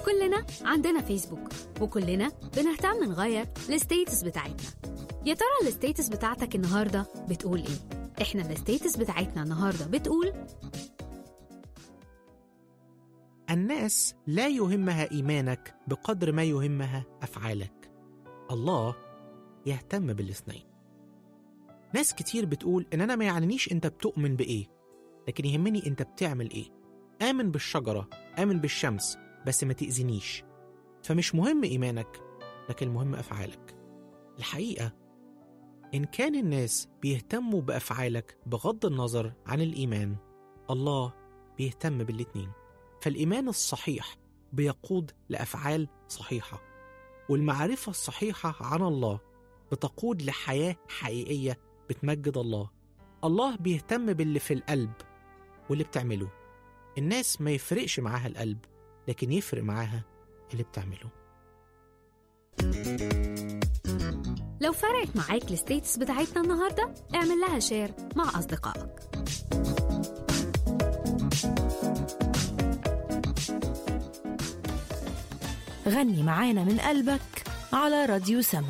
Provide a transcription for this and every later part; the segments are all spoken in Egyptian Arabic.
كلنا عندنا فيسبوك وكلنا بنهتم نغير الستيتس بتاعتنا يا ترى الستيتس بتاعتك النهارده بتقول ايه احنا الستيتس بتاعتنا النهارده بتقول الناس لا يهمها ايمانك بقدر ما يهمها افعالك الله يهتم بالاثنين ناس كتير بتقول ان انا ما يعنيش انت بتؤمن بايه لكن يهمني انت بتعمل ايه امن بالشجره امن بالشمس بس ما تاذينيش فمش مهم ايمانك لكن المهم افعالك الحقيقه ان كان الناس بيهتموا بافعالك بغض النظر عن الايمان الله بيهتم بالاتنين فالايمان الصحيح بيقود لافعال صحيحه والمعرفه الصحيحه عن الله بتقود لحياه حقيقيه بتمجد الله الله بيهتم باللي في القلب واللي بتعمله الناس ما يفرقش معاها القلب لكن يفرق معاها اللي بتعمله لو فرقت معاك الستيتس بتاعتنا النهارده اعمل لها شير مع اصدقائك غني معانا من قلبك على راديو سما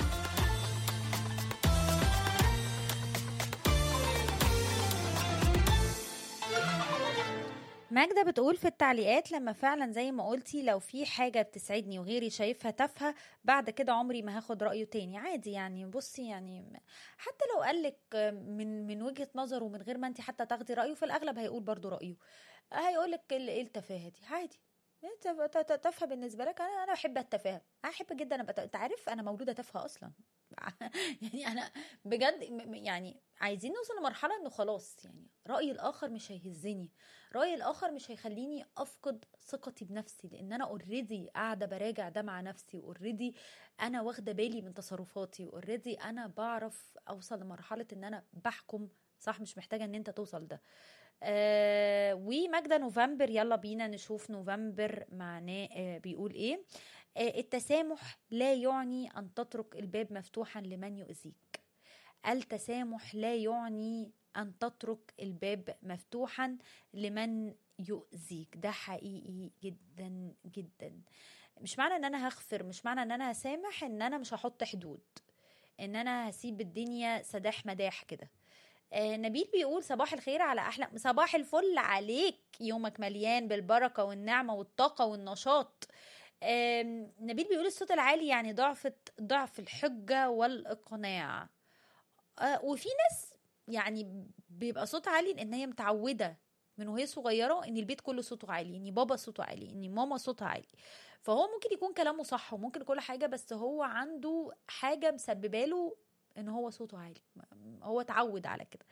ماجدة بتقول في التعليقات لما فعلا زي ما قلتي لو في حاجة بتسعدني وغيري شايفها تافهة بعد كده عمري ما هاخد رأيه تاني عادي يعني بصي يعني حتى لو قالك من من وجهة نظره من غير ما انت حتى تاخدي رأيه في الأغلب هيقول برضو رأيه هيقولك ايه التفاهة دي عادي تافهه بالنسبه لك انا انا بحب التفاهه انا احب جدا ابقى انت عارف انا مولوده تافهه اصلا يعني انا بجد يعني عايزين نوصل لمرحله انه خلاص يعني راي الاخر مش هيهزني راي الاخر مش هيخليني افقد ثقتي بنفسي لان انا اوريدي قاعده براجع ده مع نفسي واوريدي انا واخده بالي من تصرفاتي واوريدي انا بعرف اوصل لمرحله ان انا بحكم صح مش محتاجه ان انت توصل ده آه وماجدة نوفمبر يلا بينا نشوف نوفمبر معناه آه بيقول ايه آه التسامح لا يعني ان تترك الباب مفتوحا لمن يؤذيك التسامح لا يعني ان تترك الباب مفتوحا لمن يؤذيك ده حقيقي جدا جدا مش معنى ان انا هغفر مش معنى ان انا هسامح ان انا مش هحط حدود ان انا هسيب الدنيا سداح مداح كده آه نبيل بيقول صباح الخير على احلى صباح الفل عليك يومك مليان بالبركه والنعمه والطاقه والنشاط آه نبيل بيقول الصوت العالي يعني ضعف ضعف الحجه والاقناع آه وفي ناس يعني بيبقى صوت عالي لان هي متعوده من وهي صغيره ان البيت كله صوته عالي ان بابا صوته عالي ان ماما صوتها عالي فهو ممكن يكون كلامه صح وممكن كل حاجه بس هو عنده حاجه مسببه له ان هو صوته عالي هو اتعود على كده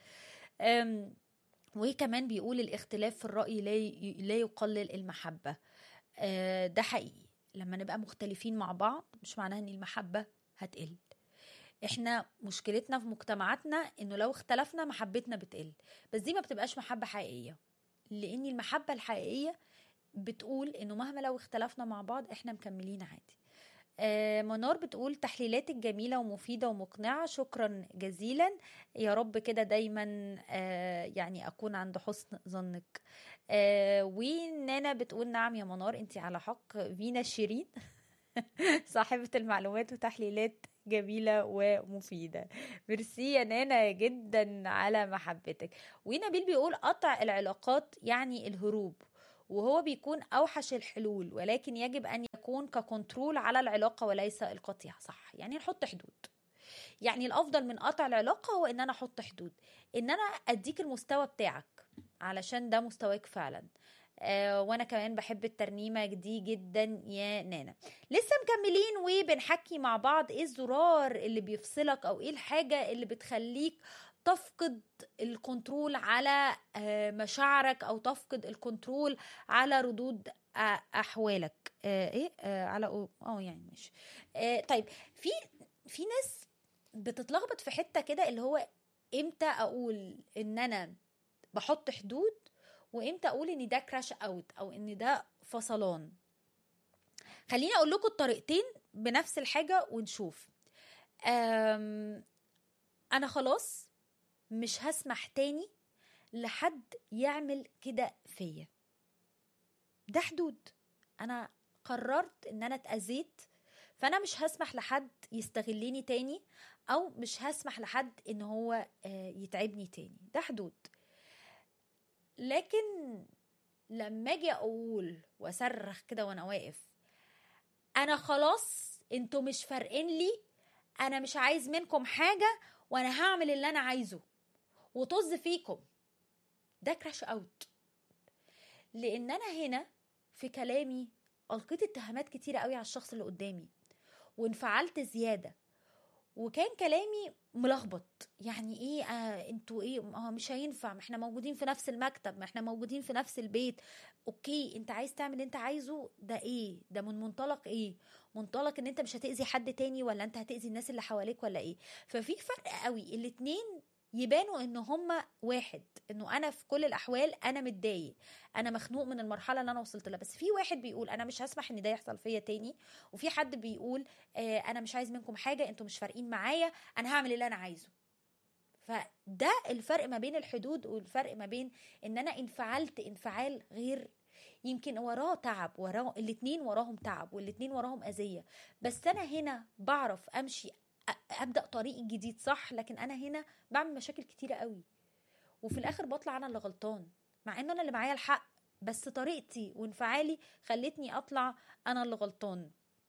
وكمان بيقول الاختلاف في الرأي لا لا يقلل المحبة ده حقيقي لما نبقى مختلفين مع بعض مش معناها ان المحبة هتقل احنا مشكلتنا في مجتمعاتنا انه لو اختلفنا محبتنا بتقل بس دي ما بتبقاش محبة حقيقية لان المحبة الحقيقية بتقول انه مهما لو اختلفنا مع بعض احنا مكملين عادي آه منار بتقول تحليلاتك جميلة ومفيدة ومقنعة شكرا جزيلا يا رب كده دايما آه يعني أكون عند حسن ظنك آه ونانا بتقول نعم يا منار انت على حق فينا شيرين صاحبة المعلومات وتحليلات جميلة ومفيدة ميرسي يا نانا جدا على محبتك ونبيل بيقول قطع العلاقات يعني الهروب وهو بيكون اوحش الحلول ولكن يجب ان يكون ككنترول على العلاقه وليس القطيع صح يعني نحط حدود يعني الافضل من قطع العلاقه هو ان انا احط حدود ان انا اديك المستوى بتاعك علشان ده مستواك فعلا آه وانا كمان بحب الترنيمه دي جدا يا نانا لسه مكملين وبنحكي مع بعض ايه الزرار اللي بيفصلك او ايه الحاجه اللي بتخليك تفقد الكنترول على مشاعرك او تفقد الكنترول على ردود احوالك ايه على اه يعني ماشي طيب في في ناس بتتلخبط في حته كده اللي هو امتى اقول ان انا بحط حدود وامتى اقول ان ده كراش اوت او ان ده فصلان خليني اقول لكم الطريقتين بنفس الحاجه ونشوف انا خلاص مش هسمح تاني لحد يعمل كده فيا ده حدود انا قررت ان انا اتاذيت فانا مش هسمح لحد يستغلني تاني او مش هسمح لحد ان هو آه، يتعبني تاني ده حدود لكن لما اجي اقول واصرخ كده وانا واقف انا خلاص انتوا مش فارقين لي انا مش عايز منكم حاجه وانا هعمل اللي انا عايزه وطز فيكم ده كراش اوت لان انا هنا في كلامي القيت اتهامات كتيره قوي على الشخص اللي قدامي وانفعلت زياده وكان كلامي ملخبط يعني ايه آه انتوا ايه ما هو مش هينفع ما احنا موجودين في نفس المكتب ما احنا موجودين في نفس البيت اوكي انت عايز تعمل اللي انت عايزه ده ايه ده من منطلق ايه منطلق ان انت مش هتأذي حد تاني ولا انت هتأذي الناس اللي حواليك ولا ايه ففي فرق قوي الاتنين يبانوا ان هما واحد انه انا في كل الاحوال انا متضايق انا مخنوق من المرحله اللي انا وصلت لها بس في واحد بيقول انا مش هسمح ان ده يحصل فيا تاني وفي حد بيقول آه انا مش عايز منكم حاجه انتوا مش فارقين معايا انا هعمل اللي انا عايزه فده الفرق ما بين الحدود والفرق ما بين ان انا انفعلت انفعال غير يمكن وراه تعب وراه الاتنين وراهم تعب والاتنين وراهم اذيه بس انا هنا بعرف امشي أ- ابدا طريقي الجديد صح لكن انا هنا بعمل مشاكل كتيره قوي وفي الاخر بطلع انا اللي غلطان مع ان انا اللي معايا الحق بس طريقتي وانفعالي خلتني اطلع انا اللي غلطان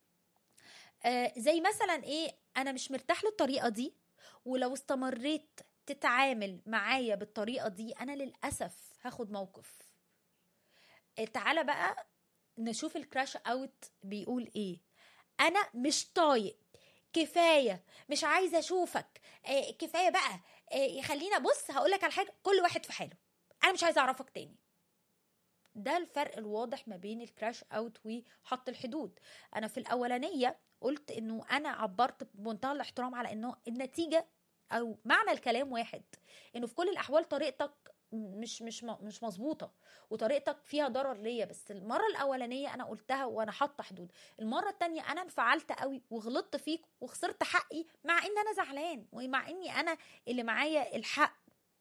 آه زي مثلا ايه انا مش مرتاح للطريقه دي ولو استمريت تتعامل معايا بالطريقه دي انا للاسف هاخد موقف آه، تعالى بقى نشوف الكراش اوت بيقول ايه انا مش طايق كفايه مش عايزه اشوفك آه كفايه بقى آه خلينا بص هقولك على حاجه كل واحد في حاله انا مش عايزه اعرفك تاني ده الفرق الواضح ما بين الكراش اوت وحط الحدود انا في الاولانيه قلت انه انا عبرت بمنتهى الاحترام على انه النتيجه او معنى الكلام واحد انه في كل الاحوال طريقتك مش مش م- مش مظبوطه وطريقتك فيها ضرر ليا بس المره الاولانيه انا قلتها وانا حاطه حدود المره التانية انا انفعلت قوي وغلطت فيك وخسرت حقي مع ان انا زعلان ومع اني انا اللي معايا الحق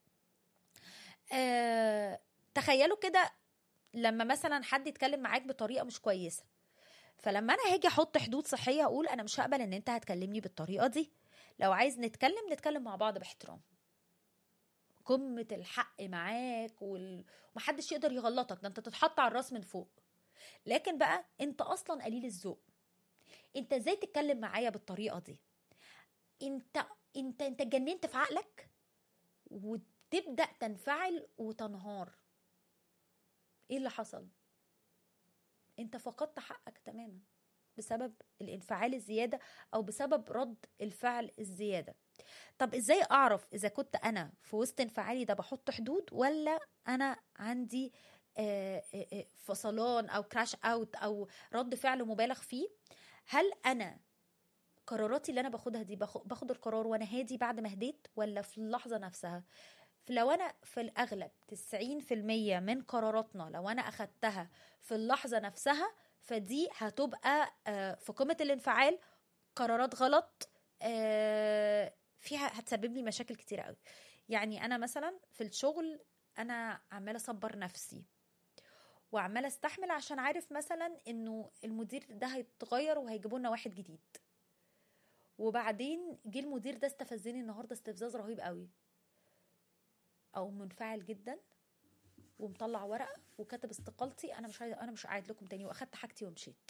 آه تخيلوا كده لما مثلا حد يتكلم معاك بطريقه مش كويسه فلما انا هاجي احط حدود صحيه اقول انا مش هقبل ان انت هتكلمني بالطريقه دي لو عايز نتكلم نتكلم مع بعض باحترام قمة الحق معاك وال... ومحدش يقدر يغلطك ده انت تتحط على الراس من فوق لكن بقى انت اصلا قليل الذوق انت ازاي تتكلم معايا بالطريقه دي انت انت انت اتجننت في عقلك وتبدا تنفعل وتنهار ايه اللي حصل انت فقدت حقك تماما بسبب الانفعال الزياده او بسبب رد الفعل الزياده طب ازاي اعرف اذا كنت انا في وسط انفعالي ده بحط حدود ولا انا عندي آه، آه، آه، فصلان او كراش اوت او رد فعل مبالغ فيه هل انا قراراتي اللي انا باخدها دي باخ- باخد القرار وانا هادي بعد ما هديت ولا في اللحظه نفسها فلو انا في الاغلب 90% من قراراتنا لو انا اخدتها في اللحظه نفسها فدي هتبقى آه، في قمه الانفعال قرارات غلط آه، فيها هتسبب لي مشاكل كتير قوي يعني انا مثلا في الشغل انا عماله اصبر نفسي وعماله استحمل عشان عارف مثلا انه المدير ده هيتغير وهيجيبوا لنا واحد جديد وبعدين جه المدير ده استفزني النهارده استفزاز رهيب قوي او منفعل جدا ومطلع ورقه وكاتب استقالتي انا مش عايزه انا مش قاعد لكم تاني واخدت حاجتي ومشيت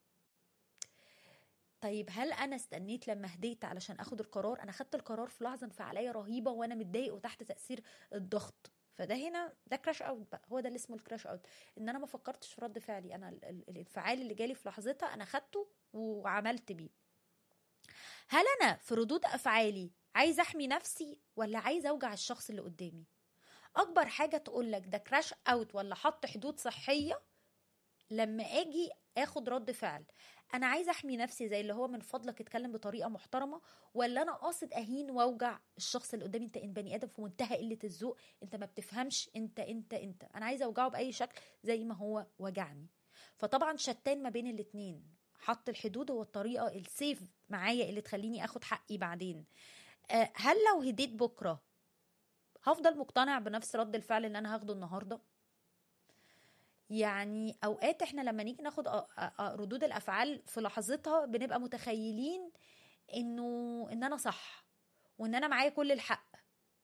طيب هل انا استنيت لما هديت علشان اخد القرار انا خدت القرار في لحظه انفعاليه رهيبه وانا متضايق وتحت تاثير الضغط فده هنا ده كراش اوت بقى هو ده اللي اسمه الكراش اوت ان انا ما فكرتش في رد فعلي انا ال- ال- الانفعال اللي جالي في لحظتها انا خدته وعملت بيه هل انا في ردود افعالي عايزه احمي نفسي ولا عايزه اوجع الشخص اللي قدامي اكبر حاجه تقول لك ده كراش اوت ولا حط حدود صحيه لما اجي اخد رد فعل انا عايزه احمي نفسي زي اللي هو من فضلك اتكلم بطريقه محترمه ولا انا قاصد اهين واوجع الشخص اللي قدامي انت إن بني ادم في منتهى قله الذوق انت ما بتفهمش انت انت انت انا عايزه اوجعه باي شكل زي ما هو وجعني فطبعا شتان ما بين الاتنين حط الحدود هو الطريقه السيف معايا اللي تخليني اخد حقي بعدين آه، هل لو هديت بكره هفضل مقتنع بنفس رد الفعل اللي انا هاخده النهارده يعني اوقات احنا لما نيجي ناخد أ- أ- ردود الافعال في لحظتها بنبقى متخيلين انه ان انا صح وان انا معايا كل الحق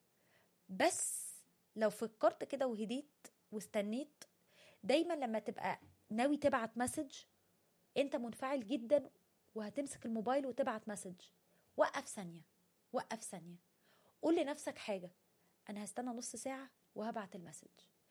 بس لو فكرت كده وهديت واستنيت دايما لما تبقى ناوي تبعت مسج انت منفعل جدا وهتمسك الموبايل وتبعت مسج وقف ثانيه وقف ثانيه قول لنفسك حاجه انا هستنى نص ساعه وهبعت المسج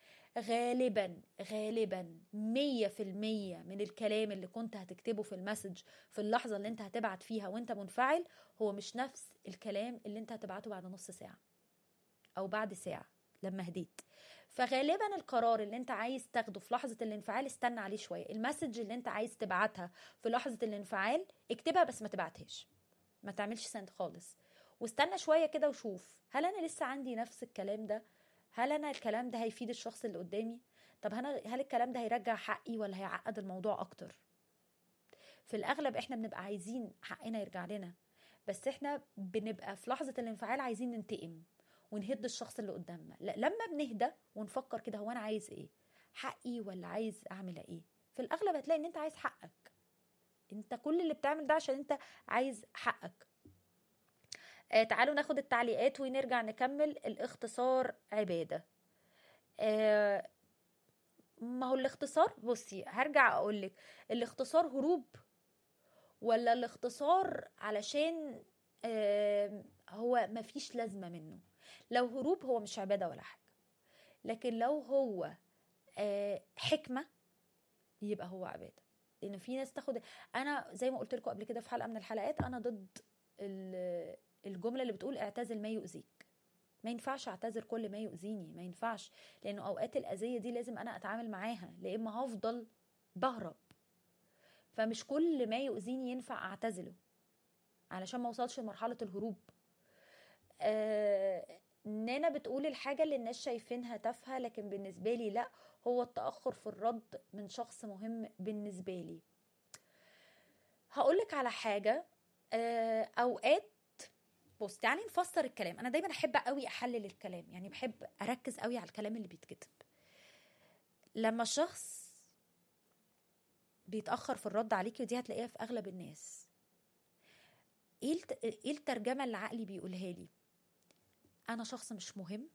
غالبا غالبا مية في المية من الكلام اللي كنت هتكتبه في المسج في اللحظة اللي انت هتبعت فيها وانت منفعل هو مش نفس الكلام اللي انت هتبعته بعد نص ساعة او بعد ساعة لما هديت فغالبا القرار اللي انت عايز تاخده في لحظة الانفعال استنى عليه شوية المسج اللي انت عايز تبعتها في لحظة الانفعال اكتبها بس ما تبعتهاش ما تعملش سند خالص واستنى شوية كده وشوف هل انا لسه عندي نفس الكلام ده هل انا الكلام ده هيفيد الشخص اللي قدامي طب هل هل الكلام ده هيرجع حقي ولا هيعقد الموضوع اكتر في الاغلب احنا بنبقى عايزين حقنا يرجع لنا بس احنا بنبقى في لحظة الانفعال عايزين ننتقم ونهد الشخص اللي قدامنا لا لما بنهدى ونفكر كده هو انا عايز ايه حقي ولا عايز اعمل ايه في الاغلب هتلاقي ان انت عايز حقك انت كل اللي بتعمل ده عشان انت عايز حقك آه تعالوا ناخد التعليقات ونرجع نكمل الاختصار عبادة آه ما هو الاختصار بصي هرجع اقولك الاختصار هروب ولا الاختصار علشان آه هو مفيش لازمة منه لو هروب هو مش عبادة ولا حاجة لكن لو هو آه حكمة يبقى هو عبادة لأن في ناس تاخد أنا زي ما قلت لكم قبل كده في حلقة من الحلقات أنا ضد ال- الجملة اللي بتقول اعتزل ما يؤذيك ما ينفعش اعتذر كل ما يؤذيني ما ينفعش لانه اوقات الاذيه دي لازم انا اتعامل معاها لا اما هفضل بهرب فمش كل ما يؤذيني ينفع اعتزله علشان ما اوصلش لمرحله الهروب آه نانا بتقول الحاجه اللي الناس شايفينها تافهه لكن بالنسبه لي لا هو التاخر في الرد من شخص مهم بالنسبه لي هقولك على حاجه آه اوقات بص تعالي نفسر الكلام انا دايما احب قوي احلل الكلام يعني بحب اركز قوي على الكلام اللي بيتكتب لما الشخص بيتاخر في الرد عليكي ودي هتلاقيها في اغلب الناس ايه الت- ايه الترجمه اللي عقلي بيقولها لي انا شخص مش مهم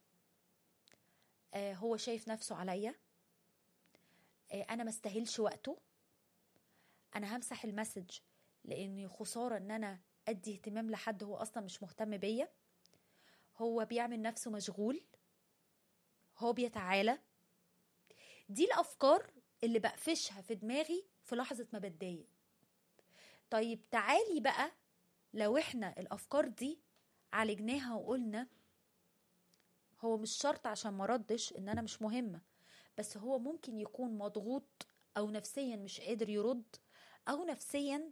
آه هو شايف نفسه عليا آه انا ما استاهلش وقته انا همسح المسج لاني خساره ان انا ادي اهتمام لحد هو اصلا مش مهتم بيا هو بيعمل نفسه مشغول هو بيتعالى دي الافكار اللي بقفشها في دماغي في لحظه ما بتضايق طيب تعالي بقى لو احنا الافكار دي عالجناها وقلنا هو مش شرط عشان ما ردش ان انا مش مهمه بس هو ممكن يكون مضغوط او نفسيا مش قادر يرد او نفسيا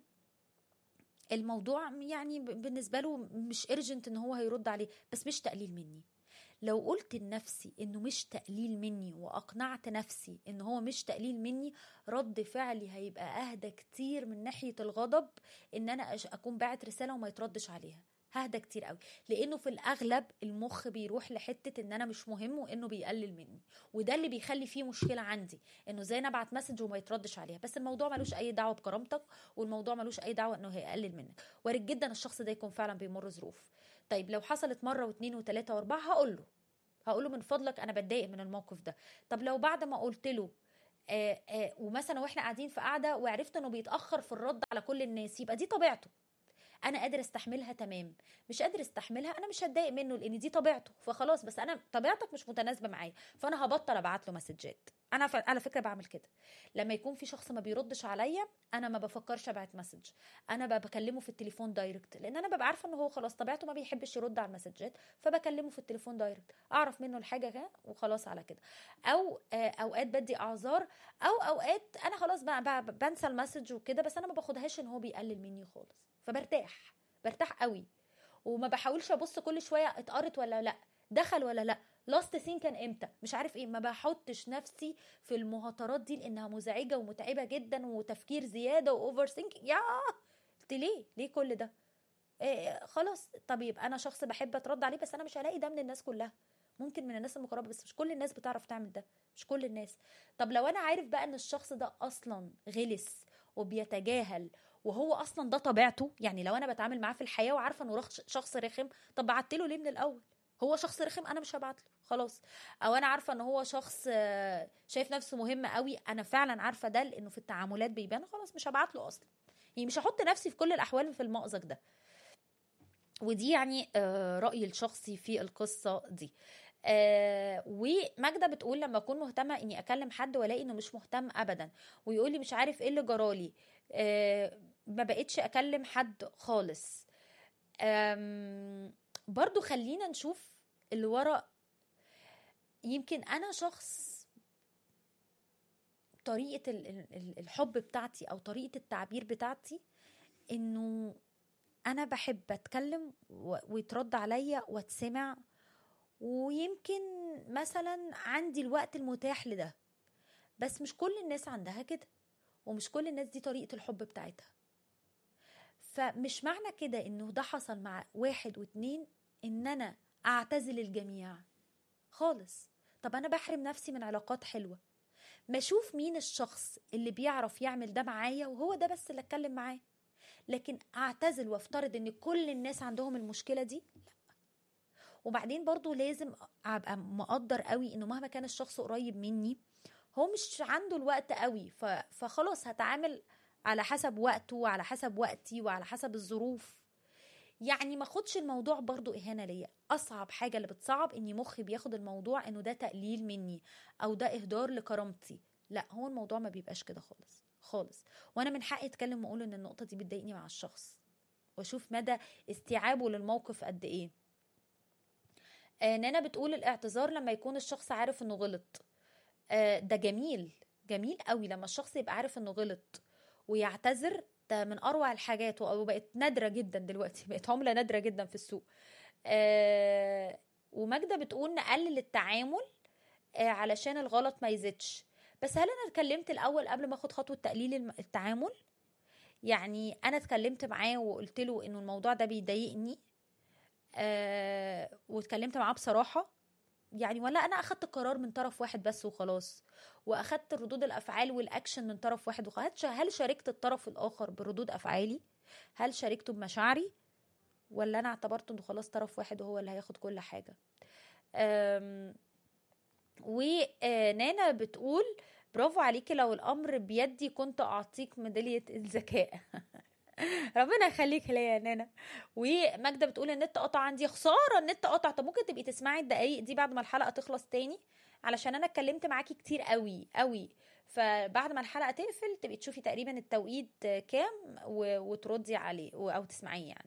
الموضوع يعني ب- بالنسبه له مش ارجنت ان هو هيرد عليه بس مش تقليل مني لو قلت لنفسي انه مش تقليل مني واقنعت نفسي ان هو مش تقليل مني رد فعلي هيبقى اهدى كتير من ناحيه الغضب ان انا أش- اكون باعت رساله وما يتردش عليها ههدى كتير قوي لانه في الاغلب المخ بيروح لحته ان انا مش مهم وانه بيقلل مني وده اللي بيخلي فيه مشكله عندي انه زي انا ابعت مسج وما يتردش عليها بس الموضوع ملوش اي دعوه بكرامتك والموضوع ملوش اي دعوه انه هيقلل منك وارد جدا الشخص ده يكون فعلا بيمر ظروف طيب لو حصلت مره واثنين وثلاثه واربعه هقول له هقول له من فضلك انا بتضايق من الموقف ده طب لو بعد ما قلت له آه آه ومثلا واحنا قاعدين في قعده وعرفت انه بيتاخر في الرد على كل الناس يبقى دي طبيعته انا قادر استحملها تمام مش قادر استحملها انا مش هتضايق منه لان دي طبيعته فخلاص بس انا طبيعتك مش متناسبه معايا فانا هبطل ابعت له مسجات انا ف... على فكره بعمل كده لما يكون في شخص ما بيردش عليا انا ما بفكرش ابعت مسج انا ب- بكلمه في التليفون دايركت لان انا ببقى عارفه ان هو خلاص طبيعته ما بيحبش يرد على المسجات فبكلمه في التليفون دايركت اعرف منه الحاجه كده وخلاص على كده او آه، اوقات بدي اعذار او اوقات انا خلاص ب- ب- بنسى المسج وكده بس انا ما باخدهاش ان هو بيقلل مني خالص فبرتاح برتاح قوي وما بحاولش ابص كل شويه اتقرت ولا لا دخل ولا لا لاست سين كان امتى مش عارف ايه ما بحطش نفسي في المهاترات دي لانها مزعجه ومتعبه جدا وتفكير زياده واوفر ثينكينج يا قلت ليه ليه كل ده إيه خلاص طب يبقى انا شخص بحب اترد عليه بس انا مش هلاقي ده من الناس كلها ممكن من الناس المقربه بس مش كل الناس بتعرف تعمل ده مش كل الناس طب لو انا عارف بقى ان الشخص ده اصلا غلس وبيتجاهل وهو اصلا ده طبيعته يعني لو انا بتعامل معاه في الحياه وعارفه انه رخ- شخص رخم طب بعت له ليه من الاول هو شخص رخم انا مش هبعت له خلاص او انا عارفه ان هو شخص آه، شايف نفسه مهم قوي انا فعلا عارفه ده لانه في التعاملات بيبان خلاص مش هبعت له اصلا يعني مش هحط نفسي في كل الاحوال في المأزق ده ودي يعني آه، رأيي الشخصي في القصة دي آه وماجدة بتقول لما أكون مهتمة إني أكلم حد وألاقي إنه مش مهتم أبدا ويقول لي مش عارف إيه اللي جرالي آه ما بقتش أكلم حد خالص آم، برضو خلينا نشوف اللي ورا يمكن أنا شخص طريقة ال- ال- ال- الحب بتاعتي أو طريقة التعبير بتاعتي إنه انا بحب اتكلم و- ويترد عليا واتسمع ويمكن مثلا عندي الوقت المتاح لده بس مش كل الناس عندها كده ومش كل الناس دي طريقة الحب بتاعتها فمش معنى كده انه ده حصل مع واحد واتنين ان انا اعتزل الجميع خالص طب انا بحرم نفسي من علاقات حلوة ما اشوف مين الشخص اللي بيعرف يعمل ده معايا وهو ده بس اللي اتكلم معاه لكن اعتزل وافترض ان كل الناس عندهم المشكله دي لا وبعدين برضو لازم ابقى مقدر قوي انه مهما كان الشخص قريب مني هو مش عنده الوقت قوي ف... فخلاص هتعامل على حسب وقته وعلى حسب وقتي وعلى حسب الظروف يعني ما خدش الموضوع برضو اهانه ليا اصعب حاجه اللي بتصعب اني مخي بياخد الموضوع انه ده تقليل مني او ده اهدار لكرامتي لا هو الموضوع ما بيبقاش كده خالص خالص وانا من حقي اتكلم واقول ان النقطه دي بتضايقني مع الشخص واشوف مدى استيعابه للموقف قد ايه آه نانا بتقول الاعتذار لما يكون الشخص عارف انه غلط آه ده جميل جميل قوي لما الشخص يبقى عارف انه غلط ويعتذر ده من اروع الحاجات وبقت نادره جدا دلوقتي بقت عمله نادره جدا في السوق آه وماجده بتقول نقلل التعامل آه علشان الغلط ما يزيدش بس هل انا اتكلمت الاول قبل ما اخد خطوه تقليل الم- التعامل يعني انا اتكلمت معاه وقلت له انه الموضوع ده بيضايقني آه واتكلمت معاه بصراحه يعني ولا انا اخدت القرار من طرف واحد بس وخلاص واخدت ردود الافعال والاكشن من طرف واحد وخلاص هل شاركت الطرف الاخر بردود افعالي هل شاركته بمشاعري ولا انا اعتبرت انه خلاص طرف واحد وهو اللي هياخد كل حاجه أم ونانا بتقول برافو عليكي لو الامر بيدي كنت اعطيك ميداليه الذكاء ربنا يخليك ليا يا نانا وماجده بتقول النت قطع عندي خساره النت قطع طب ممكن تبقي تسمعي الدقايق دي بعد ما الحلقه تخلص تاني علشان انا اتكلمت معاكي كتير قوي قوي فبعد ما الحلقه تقفل تبقي تشوفي تقريبا التوقيت كام و- وتردي عليه و- او تسمعيه يعني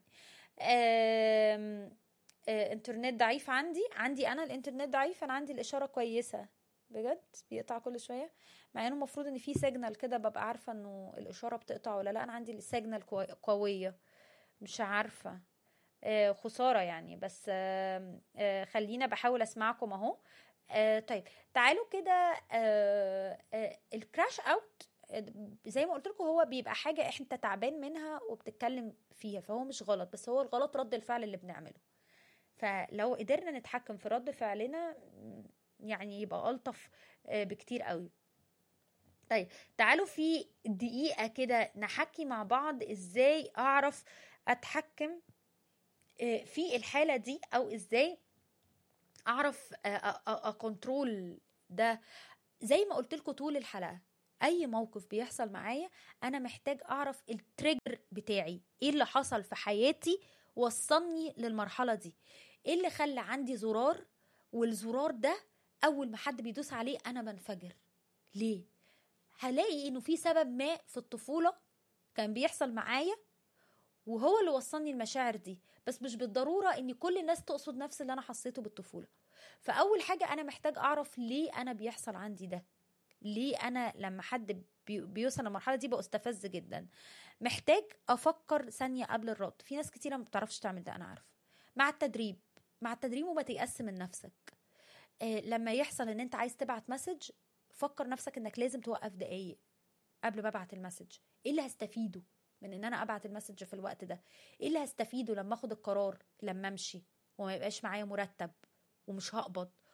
آم، آه، انترنت ضعيف عندي عندي انا الانترنت ضعيف انا عندي الاشاره كويسه بجد بيقطع كل شويه مع انه المفروض ان في سيجنال كده ببقى عارفه انه الاشاره بتقطع ولا لا انا عندي السيجنال كوي- قويه مش عارفه آه، خساره يعني بس آم، آه، خلينا بحاول اسمعكم اهو آه، طيب تعالوا كده آه، آه، الكراش اوت آه، زي ما قلت لكم هو بيبقى حاجه انت تعبان منها وبتتكلم فيها فهو مش غلط بس هو الغلط رد الفعل اللي بنعمله فلو قدرنا نتحكم في رد فعلنا م، يعني يبقى ألطف آه، بكتير قوي طيب تعالوا في دقيقة كده نحكي مع بعض ازاي اعرف اتحكم آه، في الحالة دي او ازاي اعرف آه، أ- أ- اكنترول ده زي ما قلت لكم طول الحلقة اي موقف بيحصل معايا انا محتاج اعرف التريجر بتاعي ايه اللي حصل في حياتي وصلني للمرحلة دي ايه اللي خلى عندي زرار والزرار ده اول ما حد بيدوس عليه انا بنفجر ليه هلاقي انه في سبب ما في الطفولة كان بيحصل معايا وهو اللي وصلني المشاعر دي بس مش بالضرورة ان كل الناس تقصد نفس اللي انا حسيته بالطفولة فاول حاجة انا محتاج اعرف ليه انا بيحصل عندي ده ليه انا لما حد بي- بيوصل للمرحله دي بستفز جدا محتاج افكر ثانيه قبل الرد في ناس كتيره ما بتعرفش تعمل ده انا عارفه مع التدريب مع التدريب وما تيأس من نفسك آه لما يحصل ان انت عايز تبعت مسج فكر نفسك انك لازم توقف دقايق قبل ما ابعت المسج ايه اللي هستفيده من ان انا ابعت المسج في الوقت ده ايه اللي هستفيده لما اخد القرار لما امشي وما يبقاش معايا مرتب ومش هقبض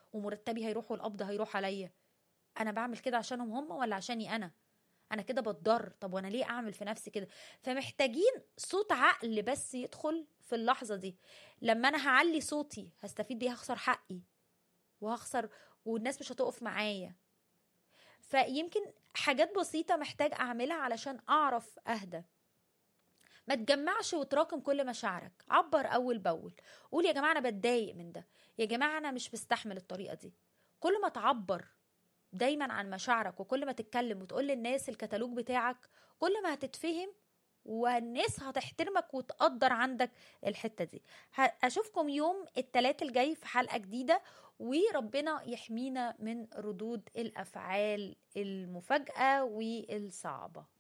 ومرتبي هيروح والقبض هيروح عليا انا بعمل كده عشانهم هم ولا عشاني انا انا كده بتضر طب وانا ليه اعمل في نفسي كده فمحتاجين صوت عقل بس يدخل في اللحظه دي لما انا هعلي صوتي هستفيد بيه هخسر حقي وهخسر والناس مش هتقف معايا فيمكن حاجات بسيطه محتاج اعملها علشان اعرف اهدى ما تجمعش وتراكم كل مشاعرك عبر اول باول قول يا جماعه انا بتضايق من ده يا جماعه انا مش بستحمل الطريقه دي كل ما تعبر دايما عن مشاعرك وكل ما تتكلم وتقول للناس الكتالوج بتاعك كل ما هتتفهم والناس هتحترمك وتقدر عندك الحته دي اشوفكم يوم الثلاث الجاي في حلقه جديده وربنا يحمينا من ردود الافعال المفاجاه والصعبه